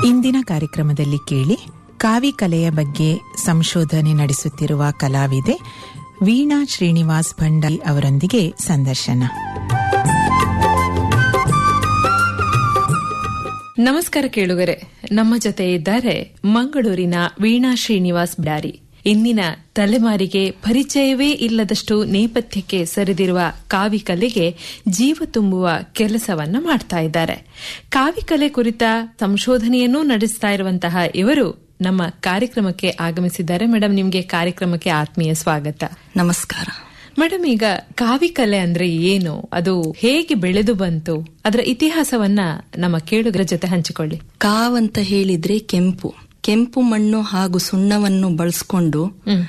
ಇಂದಿನ ಕಾರ್ಯಕ್ರಮದಲ್ಲಿ ಕೇಳಿ ಕಾವಿ ಕಲೆಯ ಬಗ್ಗೆ ಸಂಶೋಧನೆ ನಡೆಸುತ್ತಿರುವ ಕಲಾವಿದೆ ವೀಣಾ ಶ್ರೀನಿವಾಸ್ ಭಂಡಾರಿ ಅವರೊಂದಿಗೆ ಸಂದರ್ಶನ ನಮಸ್ಕಾರ ಕೇಳುಗರೆ ನಮ್ಮ ಜೊತೆ ಇದ್ದಾರೆ ಮಂಗಳೂರಿನ ವೀಣಾ ಶ್ರೀನಿವಾಸ್ ಬ್ಯಾರಿ ಇಂದಿನ ತಲೆಮಾರಿಗೆ ಪರಿಚಯವೇ ಇಲ್ಲದಷ್ಟು ನೇಪಥ್ಯಕ್ಕೆ ಸರಿದಿರುವ ಕಾವಿಕಲೆಗೆ ಜೀವ ತುಂಬುವ ಕೆಲಸವನ್ನ ಮಾಡ್ತಾ ಇದ್ದಾರೆ ಕಾವಿಕಲೆ ಕುರಿತ ಸಂಶೋಧನೆಯನ್ನೂ ನಡೆಸ್ತಾ ಇರುವಂತಹ ಇವರು ನಮ್ಮ ಕಾರ್ಯಕ್ರಮಕ್ಕೆ ಆಗಮಿಸಿದ್ದಾರೆ ಮೇಡಮ್ ನಿಮಗೆ ಕಾರ್ಯಕ್ರಮಕ್ಕೆ ಆತ್ಮೀಯ ಸ್ವಾಗತ ನಮಸ್ಕಾರ ಮೇಡಮ್ ಈಗ ಕಾವಿಕಲೆ ಅಂದ್ರೆ ಏನು ಅದು ಹೇಗೆ ಬೆಳೆದು ಬಂತು ಅದರ ಇತಿಹಾಸವನ್ನ ನಮ್ಮ ಕೇಳುಗರ ಜೊತೆ ಹಂಚಿಕೊಳ್ಳಿ ಕಾವ್ ಅಂತ ಹೇಳಿದ್ರೆ ಕೆಂಪು ಕೆಂಪು ಮಣ್ಣು ಹಾಗೂ ಸುಣ್ಣವನ್ನು ಬಳಸ್ಕೊಂಡು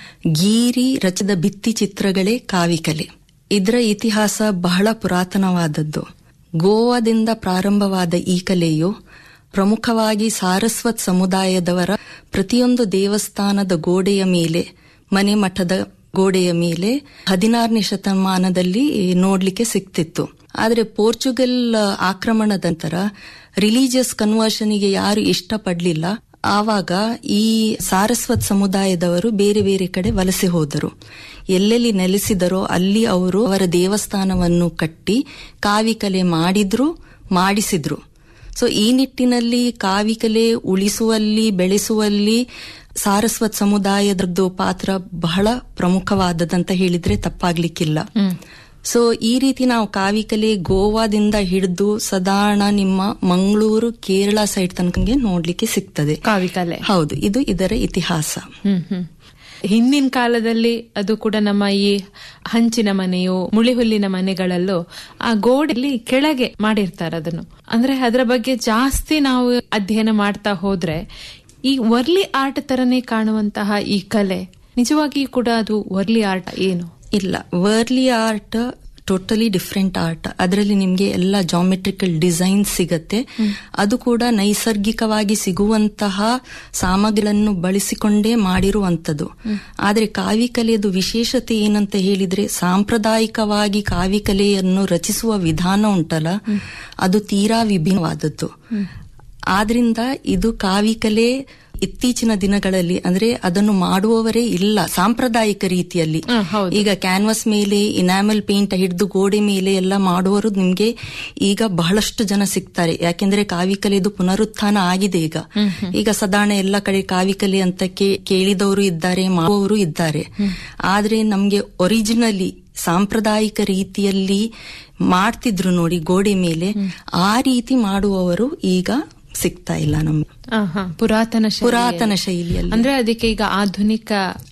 ಗೀರಿ ರಚಿದ ಭಿತ್ತಿ ಚಿತ್ರಗಳೇ ಕಾವಿಕಲೆ ಇದರ ಇತಿಹಾಸ ಬಹಳ ಪುರಾತನವಾದದ್ದು ಗೋವಾದಿಂದ ಪ್ರಾರಂಭವಾದ ಈ ಕಲೆಯು ಪ್ರಮುಖವಾಗಿ ಸಾರಸ್ವತ್ ಸಮುದಾಯದವರ ಪ್ರತಿಯೊಂದು ದೇವಸ್ಥಾನದ ಗೋಡೆಯ ಮೇಲೆ ಮನೆ ಮಠದ ಗೋಡೆಯ ಮೇಲೆ ಹದಿನಾರನೇ ಶತಮಾನದಲ್ಲಿ ನೋಡ್ಲಿಕ್ಕೆ ಸಿಕ್ತಿತ್ತು ಆದ್ರೆ ಪೋರ್ಚುಗಲ್ ಆಕ್ರಮಣದ ನಂತರ ರಿಲಿಜಿಯಸ್ ಕನ್ವರ್ಷನ್ಗೆ ಯಾರು ಇಷ್ಟಪಡ್ಲಿಲ್ಲ ಆವಾಗ ಈ ಸಾರಸ್ವತ್ ಸಮುದಾಯದವರು ಬೇರೆ ಬೇರೆ ಕಡೆ ವಲಸೆ ಹೋದರು ಎಲ್ಲೆಲ್ಲಿ ನೆಲೆಸಿದರೋ ಅಲ್ಲಿ ಅವರು ಅವರ ದೇವಸ್ಥಾನವನ್ನು ಕಟ್ಟಿ ಕಾವಿಕಲೆ ಮಾಡಿದ್ರು ಮಾಡಿಸಿದ್ರು ಸೊ ಈ ನಿಟ್ಟಿನಲ್ಲಿ ಕಾವಿಕಲೆ ಉಳಿಸುವಲ್ಲಿ ಬೆಳೆಸುವಲ್ಲಿ ಸಾರಸ್ವತ್ ಸಮುದಾಯದದ್ದು ಪಾತ್ರ ಬಹಳ ಪ್ರಮುಖವಾದದಂತ ಹೇಳಿದ್ರೆ ತಪ್ಪಾಗ್ಲಿಕ್ಕಿಲ್ಲ ಸೊ ಈ ರೀತಿ ನಾವು ಕಾವಿಕಲೆ ಗೋವಾದಿಂದ ಹಿಡಿದು ಸಾಧಾರಣ ನಿಮ್ಮ ಮಂಗಳೂರು ಕೇರಳ ಸೈಡ್ ತನಕ ನೋಡ್ಲಿಕ್ಕೆ ಸಿಗ್ತದೆ ಕಾವಿಕಲೆ ಹೌದು ಇದು ಇದರ ಇತಿಹಾಸ ಹ್ಮ್ ಹ್ಮ್ ಹಿಂದಿನ ಕಾಲದಲ್ಲಿ ಅದು ಕೂಡ ನಮ್ಮ ಈ ಹಂಚಿನ ಮನೆಯು ಮುಳಿಹುಲ್ಲಿನ ಮನೆಗಳಲ್ಲೂ ಆ ಗೋಡೆಯಲ್ಲಿ ಕೆಳಗೆ ಮಾಡಿರ್ತಾರೆ ಅದನ್ನು ಅಂದ್ರೆ ಅದರ ಬಗ್ಗೆ ಜಾಸ್ತಿ ನಾವು ಅಧ್ಯಯನ ಮಾಡ್ತಾ ಹೋದ್ರೆ ಈ ವರ್ಲಿ ಆರ್ಟ್ ತರನೇ ಕಾಣುವಂತಹ ಈ ಕಲೆ ನಿಜವಾಗಿಯೂ ಕೂಡ ಅದು ವರ್ಲಿ ಆರ್ಟ್ ಏನು ಇಲ್ಲ Warli art totally different art ಅದರಲ್ಲಿ ನಿಮ್ಗೆ ಎಲ್ಲ ಜಾಮೆಟ್ರಿಕಲ್ ಡಿಸೈನ್ ಸಿಗತ್ತೆ ಅದು ಕೂಡ ನೈಸರ್ಗಿಕವಾಗಿ ಸಿಗುವಂತಹ ಸಾಮಗ್ರಿಗಳನ್ನು ಬಳಸಿಕೊಂಡೇ ಮಾಡಿರುವಂತದ್ದು ಆದ್ರೆ ಕಾವಿಕಲೆಯದು ವಿಶೇಷತೆ ಏನಂತ ಹೇಳಿದ್ರೆ ಸಾಂಪ್ರದಾಯಿಕವಾಗಿ ಕಾವಿಕಲೆಯನ್ನು ರಚಿಸುವ ವಿಧಾನ ಉಂಟಲ್ಲ ಅದು ತೀರಾ ವಿಭಿನ್ನವಾದದ್ದು ಆದ್ರಿಂದ ಇದು ಕಾವಿಕಲೆ ಇತ್ತೀಚಿನ ದಿನಗಳಲ್ಲಿ ಅಂದ್ರೆ ಅದನ್ನು ಮಾಡುವವರೇ ಇಲ್ಲ ಸಾಂಪ್ರದಾಯಿಕ ರೀತಿಯಲ್ಲಿ ಈಗ ಕ್ಯಾನ್ವಾಸ್ ಮೇಲೆ ಇನಾಮಲ್ ಪೇಂಟ್ ಹಿಡಿದು ಗೋಡೆ ಮೇಲೆ ಎಲ್ಲ ಮಾಡುವವರು ನಿಮ್ಗೆ ಈಗ ಬಹಳಷ್ಟು ಜನ ಸಿಗ್ತಾರೆ ಯಾಕೆಂದ್ರೆ ಕಾವಿಕಲೆದು ಪುನರುತ್ಥಾನ ಆಗಿದೆ ಈಗ ಈಗ ಸಾಧಾರಣ ಎಲ್ಲ ಕಡೆ ಕಾವಿಕಲೆ ಅಂತ ಕೇಳಿದವರು ಇದ್ದಾರೆ ಮಾಡುವವರು ಇದ್ದಾರೆ ಆದ್ರೆ ನಮ್ಗೆ ಒರಿಜಿನಲಿ ಸಾಂಪ್ರದಾಯಿಕ ರೀತಿಯಲ್ಲಿ ಮಾಡ್ತಿದ್ರು ನೋಡಿ ಗೋಡೆ ಮೇಲೆ ಆ ರೀತಿ ಮಾಡುವವರು ಈಗ ಸಿಗ್ತಾ ಇಲ್ಲ ನಮ್ಗೆ ಪುರಾತನ ಪುರಾತನ ಶೈಲಿಯಲ್ಲಿ ಅಂದ್ರೆ ಅದಕ್ಕೆ ಈಗ ಆಧುನಿಕ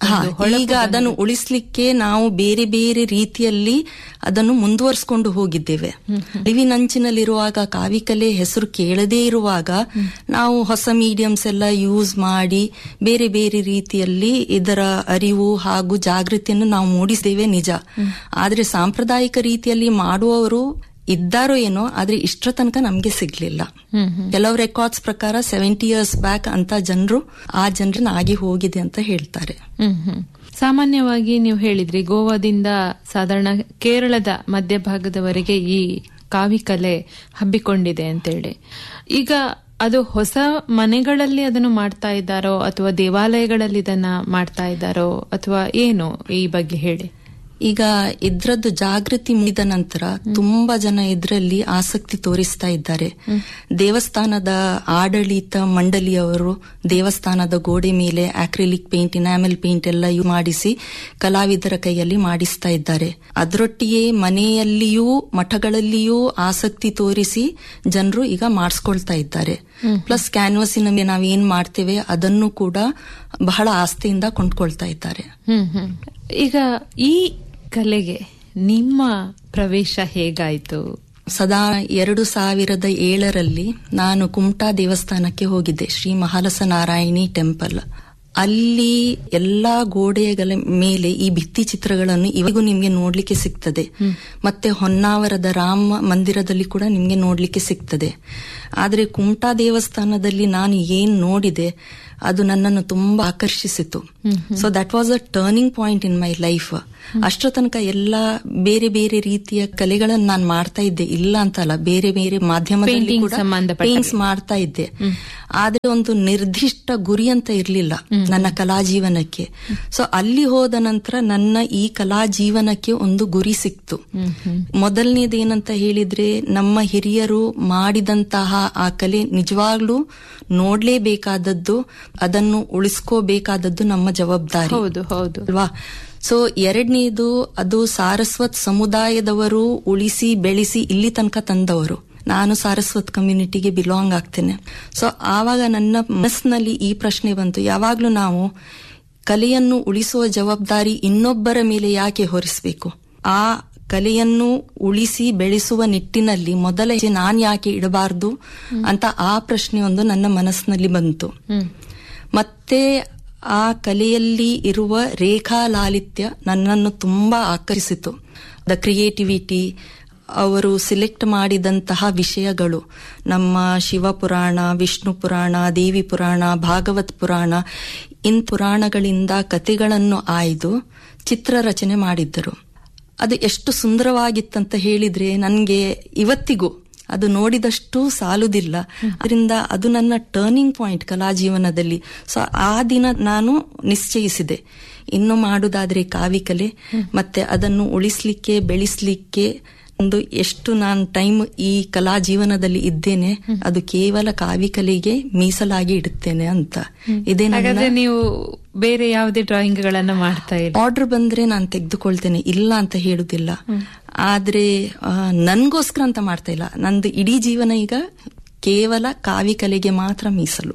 ಈಗ ಅದನ್ನು ಉಳಿಸ್ಲಿಕ್ಕೆ ನಾವು ಬೇರೆ ಬೇರೆ ರೀತಿಯಲ್ಲಿ ಅದನ್ನು ಮುಂದುವರಿಸಿಕೊಂಡು ಹೋಗಿದ್ದೇವೆ ಅಳಿವಿನಂಚಿನಲ್ಲಿರುವಾಗ ಕಾವಿಕಲೆ ಹೆಸರು ಕೇಳದೇ ಇರುವಾಗ ನಾವು ಹೊಸ ಮೀಡಿಯಮ್ಸ್ ಎಲ್ಲ ಯೂಸ್ ಮಾಡಿ ಬೇರೆ ಬೇರೆ ರೀತಿಯಲ್ಲಿ ಇದರ ಅರಿವು ಹಾಗೂ ಜಾಗೃತಿಯನ್ನು ನಾವು ಮೂಡಿಸಿದ್ದೇವೆ ನಿಜ ಆದ್ರೆ ಸಾಂಪ್ರದಾಯಿಕ ರೀತಿಯಲ್ಲಿ ಮಾಡುವವರು ಇದ್ದಾರೋ ಏನೋ ಆದ್ರೆ ಇಷ್ಟರ ತನಕ ನಮ್ಗೆ ಸಿಗ್ಲಿಲ್ಲ ಕೆಲವು ರೆಕಾರ್ಡ್ಸ್ ಪ್ರಕಾರ ಸೆವೆಂಟಿ ಇಯರ್ಸ್ ಬ್ಯಾಕ್ ಅಂತ ಜನರು ಆ ಜನರನ್ನ ಆಗಿ ಹೋಗಿದೆ ಅಂತ ಹೇಳ್ತಾರೆ ಸಾಮಾನ್ಯವಾಗಿ ನೀವು ಹೇಳಿದ್ರಿ ಗೋವಾದಿಂದ ಸಾಧಾರಣ ಕೇರಳದ ಮಧ್ಯಭಾಗದವರೆಗೆ ಈ ಕಾವಿಕಲೆ ಹಬ್ಬಿಕೊಂಡಿದೆ ಅಂತೇಳಿ ಈಗ ಅದು ಹೊಸ ಮನೆಗಳಲ್ಲಿ ಅದನ್ನು ಮಾಡ್ತಾ ಇದ್ದಾರೋ ಅಥವಾ ದೇವಾಲಯಗಳಲ್ಲಿ ಇದನ್ನ ಮಾಡ್ತಾ ಇದ್ದಾರೋ ಅಥವಾ ಏನು ಈ ಬಗ್ಗೆ ಹೇಳಿ ಈಗ ಇದ್ರದ್ದು ಜಾಗೃತಿ ಮುಗಿದ ನಂತರ ತುಂಬಾ ಜನ ಇದರಲ್ಲಿ ಆಸಕ್ತಿ ತೋರಿಸ್ತಾ ಇದ್ದಾರೆ ದೇವಸ್ಥಾನದ ಆಡಳಿತ ಮಂಡಳಿಯವರು ದೇವಸ್ಥಾನದ ಗೋಡೆ ಮೇಲೆ ಆಕ್ರಿಲಿಕ್ ಪೇಂಟ್ ಇನಾಮೆಲ್ ಪೇಂಟ್ ಎಲ್ಲ ಮಾಡಿಸಿ ಕಲಾವಿದರ ಕೈಯಲ್ಲಿ ಮಾಡಿಸ್ತಾ ಇದ್ದಾರೆ ಅದರೊಟ್ಟಿಗೆ ಮನೆಯಲ್ಲಿಯೂ ಮಠಗಳಲ್ಲಿಯೂ ಆಸಕ್ತಿ ತೋರಿಸಿ ಜನರು ಈಗ ಮಾಡಿಸ್ಕೊಳ್ತಾ ಇದ್ದಾರೆ ಪ್ಲಸ್ ಕ್ಯಾನ್ವಸಿನ ಮೇಲೆ ನಾವೇನ್ ಮಾಡ್ತೇವೆ ಅದನ್ನು ಕೂಡ ಬಹಳ ಆಸ್ತಿಯಿಂದ ಕೊಂಡ್ಕೊಳ್ತಾ ಇದ್ದಾರೆ ಈಗ ಈ ಕಲೆಗೆ ನಿಮ್ಮ ಪ್ರವೇಶ ಹೇಗಾಯ್ತು ಸದಾ ಎರಡು ಸಾವಿರದ ಏಳರಲ್ಲಿ ನಾನು ಕುಮಟಾ ದೇವಸ್ಥಾನಕ್ಕೆ ಹೋಗಿದ್ದೆ ಶ್ರೀ ಮಹಾಲಸ ನಾರಾಯಣಿ ಟೆಂಪಲ್ ಅಲ್ಲಿ ಎಲ್ಲಾ ಗೋಡೆಗಳ ಮೇಲೆ ಈ ಭಿತ್ತಿ ಚಿತ್ರಗಳನ್ನು ಇವಾಗೂ ನಿಮ್ಗೆ ನೋಡ್ಲಿಕ್ಕೆ ಸಿಗ್ತದೆ ಮತ್ತೆ ಹೊನ್ನಾವರದ ರಾಮ ಮಂದಿರದಲ್ಲಿ ಕೂಡ ನಿಮ್ಗೆ ನೋಡ್ಲಿಕ್ಕೆ ಸಿಗ್ತದೆ ಆದ್ರೆ ಕುಮಟಾ ದೇವಸ್ಥಾನದಲ್ಲಿ ನಾನು ಏನ್ ನೋಡಿದೆ ಅದು ನನ್ನನ್ನು ತುಂಬಾ ಆಕರ್ಷಿಸಿತು so that was a turning point in my life ಅಷ್ಟರ ತನಕ ಎಲ್ಲ ಬೇರೆ ಬೇರೆ ರೀತಿಯ ಕಲೆಗಳನ್ನು ನಾನು ಮಾಡ್ತಾ ಇದ್ದೆ ಇಲ್ಲ ಅಂತಲ್ಲ ಬೇರೆ ಬೇರೆ ಮಾಧ್ಯಮದಲ್ಲಿ Painting ಕೂಡ ಸಂಬಂಧಪಟ್ಟ paints ಮಾಡ್ತಾ ಇದ್ದೆ ಆದ್ರೆ ಒಂದು ನಿರ್ದಿಷ್ಟ ಗುರಿ ಅಂತ ಇರ್ಲಿಲ್ಲ ನನ್ನ ಕಲಾ ಜೀವನಕ್ಕೆ ಸೊ ಅಲ್ಲಿ ಹೋದ ನಂತರ ನನ್ನ ಈ ಕಲಾ ಜೀವನಕ್ಕೆ ಒಂದು ಗುರಿ ಸಿಕ್ತು ಮೊದಲನೇದೇನಂತ ಹೇಳಿದ್ರೆ ನಮ್ಮ ಹಿರಿಯರು ಮಾಡಿದಂತಹ ಆ ಕಲೆ ನಿಜವಾಗ್ಲೂ ನೋಡ್ಲೇಬೇಕಾದದ್ದು ಅದನ್ನು ಉಳಿಸ್ಕೋಬೇಕಾದದ್ದು ನಮ್ಮ ಜವಾಬ್ದಾರಿ ಹೌದು ಹೌದು ಅಲ್ವಾ ಸೊ ಎರಡನೇದು ಅದು ಸಾರಸ್ವತ್ ಸಮುದಾಯದವರು ಉಳಿಸಿ ಬೆಳೆಸಿ ಇಲ್ಲಿ ತನಕ ತಂದವರು ನಾನು ಸಾರಸ್ವತ್ ಕಮ್ಯುನಿಟಿಗೆ ಬಿಲಾಂಗ್ ಆಗ್ತೇನೆ ಸೊ ಆವಾಗ ನನ್ನ ಮನಸ್ಸಿನಲ್ಲಿ ಈ ಪ್ರಶ್ನೆ ಬಂತು ಯಾವಾಗ್ಲೂ ನಾವು ಕಲೆಯನ್ನು ಉಳಿಸುವ ಜವಾಬ್ದಾರಿ ಇನ್ನೊಬ್ಬರ ಮೇಲೆ ಯಾಕೆ ಹೊರಿಸಬೇಕು ಆ ಕಲೆಯನ್ನು ಉಳಿಸಿ ಬೆಳೆಸುವ ನಿಟ್ಟಿನಲ್ಲಿ ಮೊದಲ ಹೆಜ್ಜೆ ನಾನ್ ಯಾಕೆ ಇಡಬಾರ್ದು ಅಂತ ಆ ಪ್ರಶ್ನೆ ಒಂದು ನನ್ನ ಮನಸ್ಸಿನಲ್ಲಿ ಬಂತು ಮತ್ತೆ ಆ ಕಲೆಯಲ್ಲಿ ಇರುವ ರೇಖಾ ಲಾಲಿತ್ಯ ನನ್ನನ್ನು ತುಂಬಾ ಆಕರ್ಷಿಸಿತು ದ ಕ್ರಿಯೇಟಿವಿಟಿ ಅವರು ಸಿಲೆಕ್ಟ್ ಮಾಡಿದಂತಹ ವಿಷಯಗಳು ನಮ್ಮ ಶಿವಪುರಾಣ ವಿಷ್ಣು ಪುರಾಣ ದೇವಿ ಪುರಾಣ ಭಾಗವತ್ ಪುರಾಣ ಇನ್ ಪುರಾಣಗಳಿಂದ ಕತೆಗಳನ್ನು ಆಯ್ದು ಚಿತ್ರ ರಚನೆ ಮಾಡಿದ್ದರು ಅದು ಎಷ್ಟು ಸುಂದರವಾಗಿತ್ತಂತ ಹೇಳಿದ್ರೆ ನನಗೆ ಇವತ್ತಿಗೂ ಅದು ನೋಡಿದಷ್ಟು ಸಾಲುದಿಲ್ಲ ಅದರಿಂದ ಅದು ನನ್ನ ಟರ್ನಿಂಗ್ ಪಾಯಿಂಟ್ ಕಲಾ ಜೀವನದಲ್ಲಿ ಸೊ ಆ ದಿನ ನಾನು ನಿಶ್ಚಯಿಸಿದೆ ಇನ್ನು ಮಾಡುದಾದ್ರೆ ಕಾವಿಕಲೆ ಮತ್ತೆ ಅದನ್ನು ಉಳಿಸ್ಲಿಕ್ಕೆ ಬೆಳೆಸ್ಲಿಕ್ಕೆ ಒಂದು ಎಷ್ಟು ನಾನು ಟೈಮ್ ಈ ಕಲಾ ಜೀವನದಲ್ಲಿ ಇದ್ದೇನೆ ಅದು ಕೇವಲ ಕಾವಿಕಲೆಗೆ ಮೀಸಲಾಗಿ ಇಡುತ್ತೇನೆ ಅಂತ ಇದೇ ನನ್ನ ಹಾಗಾದ್ರೆ ನೀವು ಬೇರೆ ಯಾವುದೇ ಡ್ರಾಯಿಂಗ್ ಗಳನ್ನ ಮಾಡ್ತಾ ಇಲ್ಲ ಆರ್ಡರ್ ಬಂದ್ರೆ ನಾನು ತೆಗೆದುಕೊಳ್ತೇನೆ ಇಲ್ಲ ಅಂತ ಹೇಳುದಿಲ್ಲ ಆದ್ರೆ ಆ, ನನ್ಗೋಸ್ಕರ ಅಂತ ಮಾಡ್ತಾ ಇಲ್ಲ ನಂದು ಇಡೀ ಜೀವನ ಈಗ ಕೇವಲ ಕಾವಿ ಕಲೆಗೆ ಮಾತ್ರ ಮೀಸಲು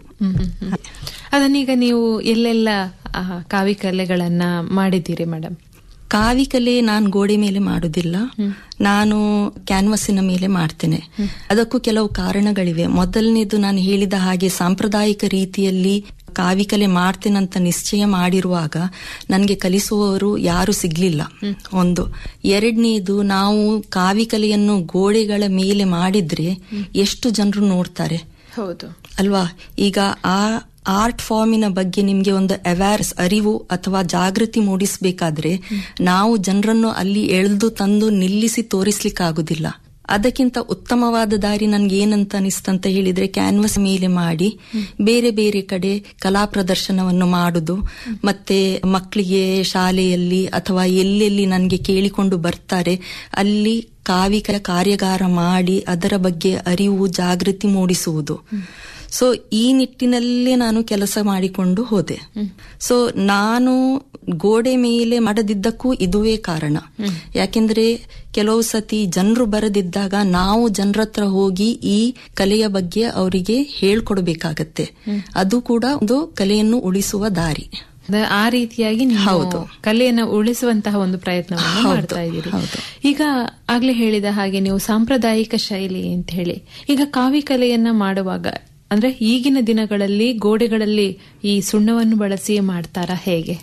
ಅದನ್ನೀಗ ನೀವು ಎಲ್ಲೆಲ್ಲ ಆ, ಕಾವಿ ಕಲೆಗಳನ್ನ ಮಾಡಿದ್ದೀರಿ ಮೇಡಮ್ ಕಾವಿ ಕಲೆ ನಾನು ಗೋಡೆ ಮೇಲೆ ಮಾಡುದಿಲ್ಲ ನಾನು ಕ್ಯಾನ್ವಸಿನ ಮೇಲೆ ಮಾಡ್ತೇನೆ ಅದಕ್ಕೂ ಕೆಲವು ಕಾರಣಗಳಿವೆ ಮೊದಲನೇದು ನಾನು ಹೇಳಿದ ಹಾಗೆ ಸಾಂಪ್ರದಾಯಿಕ ರೀತಿಯಲ್ಲಿ ಕಾವಿಕಲೆ ಮಾಡ್ತೇನಂತ ನಿಶ್ಚಯ ಮಾಡಿರುವಾಗ ನನಗೆ ಕಲಿಸುವವರು ಯಾರು ಸಿಗ್ಲಿಲ್ಲ ಒಂದು ಎರಡನೇದು ನಾವು ಕಾವಿಕಲೆಯನ್ನು ಗೋಡೆಗಳ ಮೇಲೆ ಮಾಡಿದ್ರೆ ಎಷ್ಟು ಜನರು ನೋಡ್ತಾರೆ ಹೌದು ಅಲ್ವಾ ಈಗ ಆ ಆರ್ಟ್ ಫಾರ್ಮಿನ ಬಗ್ಗೆ ನಿಮ್ಗೆ ಒಂದು ಅವೇರ್ಸ್ ಅರಿವು ಅಥವಾ ಜಾಗೃತಿ ಮೂಡಿಸಬೇಕಾದ್ರೆ ನಾವು ಜನರನ್ನು ಅಲ್ಲಿ ಎಳೆದು ತಂದು ನಿಲ್ಲಿಸಿ ತೋರಿಸ್ಲಿಕ್ಕಾಗುದಿಲ್ಲ ಅದಕ್ಕಿಂತ ಉತ್ತಮವಾದ ದಾರಿ ನನ್ಗೆ ಏನಂತ ಅನಿಸ್ತಂತ ಹೇಳಿದ್ರೆ ಕ್ಯಾನ್ವಸ್ ಮೇಲೆ ಮಾಡಿ ಬೇರೆ ಬೇರೆ ಕಡೆ ಕಲಾ ಪ್ರದರ್ಶನವನ್ನು ಮಾಡುದು ಮತ್ತೆ ಮಕ್ಕಳಿಗೆ ಶಾಲೆಯಲ್ಲಿ ಅಥವಾ ಎಲ್ಲೆಲ್ಲಿ ನನಗೆ ಕೇಳಿಕೊಂಡು ಬರ್ತಾರೆ ಅಲ್ಲಿ ಕಾವಿಕ ಕಾರ್ಯಾಗಾರ ಮಾಡಿ ಅದರ ಬಗ್ಗೆ ಅರಿವು ಜಾಗೃತಿ ಮೂಡಿಸುವುದು ಸೊ ಈ ನಿಟ್ಟಿನಲ್ಲೇ ನಾನು ಕೆಲಸ ಮಾಡಿಕೊಂಡು ಹೋದೆ ಸೊ ನಾನು ಗೋಡೆ ಮೇಲೆ ಮಾಡದಿದ್ದಕ್ಕೂ ಇದುವೇ ಕಾರಣ ಯಾಕೆಂದ್ರೆ ಕೆಲವು ಸತಿ ಜನರು ಬರದಿದ್ದಾಗ ನಾವು ಜನರ ಹತ್ರ ಹೋಗಿ ಈ ಕಲೆಯ ಬಗ್ಗೆ ಅವರಿಗೆ ಹೇಳ್ಕೊಡ್ಬೇಕಾಗತ್ತೆ ಅದು ಕೂಡ ಒಂದು ಕಲೆಯನ್ನು ಉಳಿಸುವ ದಾರಿ ಅದ- ಆ ರೀತಿಯಾಗಿ ನೀವು ಹೌದು. ಕಲೆಯನ್ನ ಉಳಿಸುವಂತಹ ಒಂದು ಪ್ರಯತ್ನವನ್ನು ಹೌದು, ಮಾಡ್ತಾ ಇದ್ದೀರಿ ಹೌದು. ಈಗ ಆಗ್ಲೇ ಹೇಳಿದ ಹಾಗೆ ನೀವು ಸಾಂಪ್ರದಾಯಿಕ ಶೈಲಿ ಅಂತ ಹೇಳಿ ಈಗ ಕಾವಿ ಕಲೆಯನ್ನ ಮಾಡುವಾಗ ಅಂದ್ರೆ ಈಗಿನ ದಿನಗಳಲ್ಲಿ ಗೋಡೆಗಳಲ್ಲಿ ಈ ಸುಣ್ಣವನ್ನು ಬಳಸಿ ಮಾಡ್ತಾರಾ ಹೇಗೆ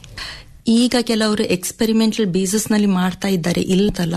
ಈಗ ಕೆಲವರು ಎಕ್ಸ್ಪೆರಿಮೆಂಟಲ್ ಬೇಸಿಸ್ ನಲ್ಲಿ ಮಾಡ್ತಾ ಇದ್ದಾರೆ ಇಲ್ಲದಲ್ಲ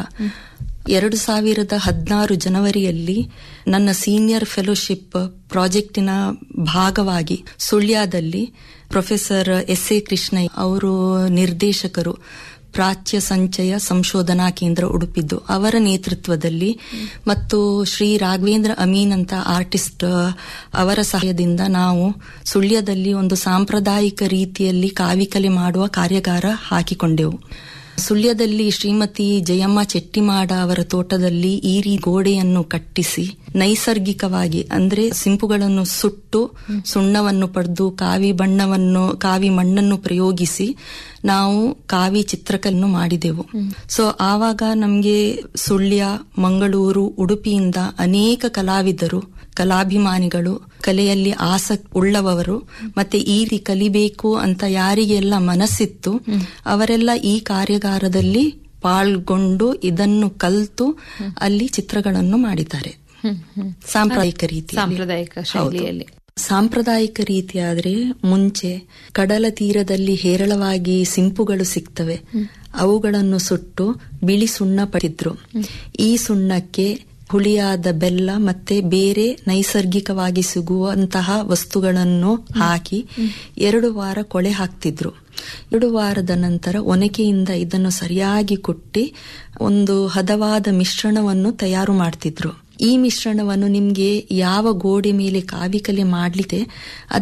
ಎರಡು ಸಾವಿರದ ಹದಿನಾರು ಜನವರಿಯಲ್ಲಿ ನನ್ನ ಸೀನಿಯರ್ ಫೆಲೋಶಿಪ್ ಪ್ರಾಜೆಕ್ಟಿನ ಭಾಗವಾಗಿ ಸುಳ್ಯದಲ್ಲಿ ಪ್ರೊಫೆಸರ್ ಎಸ್ ಎ ಕೃಷ್ಣಯ್ಯ ಅವರು ನಿರ್ದೇಶಕರು ಪ್ರಾಚ್ಯ ಸಂಚಯ ಸಂಶೋಧನಾ ಕೇಂದ್ರ ಉಡುಪಿದ್ದು ಅವರ ನೇತೃತ್ವದಲ್ಲಿ ಮತ್ತು ಶ್ರೀ ರಾಘವೇಂದ್ರ ಅಮೀನ್ ಅಂತ ಆರ್ಟಿಸ್ಟ್ ಅವರ ಸಹಾಯದಿಂದ ನಾವು ಸುಳ್ಯದಲ್ಲಿ ಒಂದು ಸಾಂಪ್ರದಾಯಿಕ ರೀತಿಯಲ್ಲಿ ಕಾವಿಕಲೆ ಮಾಡುವ ಕಾರ್ಯಾಗಾರ ಹಾಕಿಕೊಂಡೆವು ಸುಳ್ಯದಲ್ಲಿ ಶ್ರೀಮತಿ ಜಯಮ್ಮ ಚೆಟ್ಟಿಮಾಡ ಅವರ ತೋಟದಲ್ಲಿ ಈ ರೀ ಗೋಡೆಯನ್ನು ಕಟ್ಟಿಸಿ ನೈಸರ್ಗಿಕವಾಗಿ ಅಂದ್ರೆ ಸಿಂಪುಗಳನ್ನು ಸುಟ್ಟು ಸುಣ್ಣವನ್ನು ಪಡೆದು ಕಾವಿ ಬಣ್ಣವನ್ನು ಕಾವಿ ಮಣ್ಣನ್ನು ಪ್ರಯೋಗಿಸಿ ನಾವು ಕಾವಿ ಚಿತ್ರಕಲೆಯನ್ನು ಮಾಡಿದೆವು ಸೊ ಆವಾಗ ನಮ್ಗೆ ಸುಳ್ಯ ಮಂಗಳೂರು ಉಡುಪಿಯಿಂದ ಅನೇಕ ಕಲಾವಿದರು ಕಲಾಭಿಮಾನಿಗಳು ಕಲೆಯಲ್ಲಿ ಆಸಕ್ತಿ ಉಳ್ಳವರು ಮತ್ತೆ ಈ ರೀತಿ ಕಲಿಬೇಕು ಅಂತ ಯಾರಿಗೆಲ್ಲ ಮನಸ್ಸಿತ್ತು ಅವರೆಲ್ಲ ಈ ಕಾರ್ಯಾಗಾರದಲ್ಲಿ ಪಾಲ್ಗೊಂಡು ಇದನ್ನು ಕಲಿತು ಅಲ್ಲಿ ಚಿತ್ರಗಳನ್ನು ಮಾಡಿದ್ದಾರೆ ಹ್ಮ್, ಹ್ಮ್. ಸಾಂಪ್ರದಾಯಿಕ ರೀತಿ ಸಾಂಪ್ರದಾಯಿಕ ಶೈಲಿಯಲ್ಲಿ ಸಾಂಪ್ರದಾಯಿಕ ರೀತಿಯಾದ್ರೆ ಮುಂಚೆ ಕಡಲ ತೀರದಲ್ಲಿ ಹೇರಳವಾಗಿ ಸಿಂಪುಗಳು ಸಿಗ್ತವೆ ಅವುಗಳನ್ನು ಸುಟ್ಟು ಬಿಳಿ ಸುಣ್ಣ ಪಡೆದ್ರು ಈ ಸುಣ್ಣಕ್ಕೆ ಹುಳಿಯಾದ ಬೆಲ್ಲ ಮತ್ತೆ ಬೇರೆ ನೈಸರ್ಗಿಕವಾಗಿ ಸಿಗುವಂತಹ ವಸ್ತುಗಳನ್ನು ಹಾಕಿ ಎರಡು ವಾರ ಕೊಳೆ ಹಾಕ್ತಿದ್ರು ಎರಡು ವಾರದ ನಂತರ ಒನಕೆಯಿಂದ ಇದನ್ನು ಸರಿಯಾಗಿ ಕುಟ್ಟಿ ಒಂದು ಹದವಾದ ಮಿಶ್ರಣವನ್ನು ತಯಾರು ಮಾಡ್ತಿದ್ರು ಈ ಮಿಶ್ರಣವನ್ನು ನಿಮ್ಗೆ ಯಾವ ಗೋಡೆ ಮೇಲೆ ಕಾವಿಕಲೆ ಮಾಡ್ಲಿಕ್ಕೆ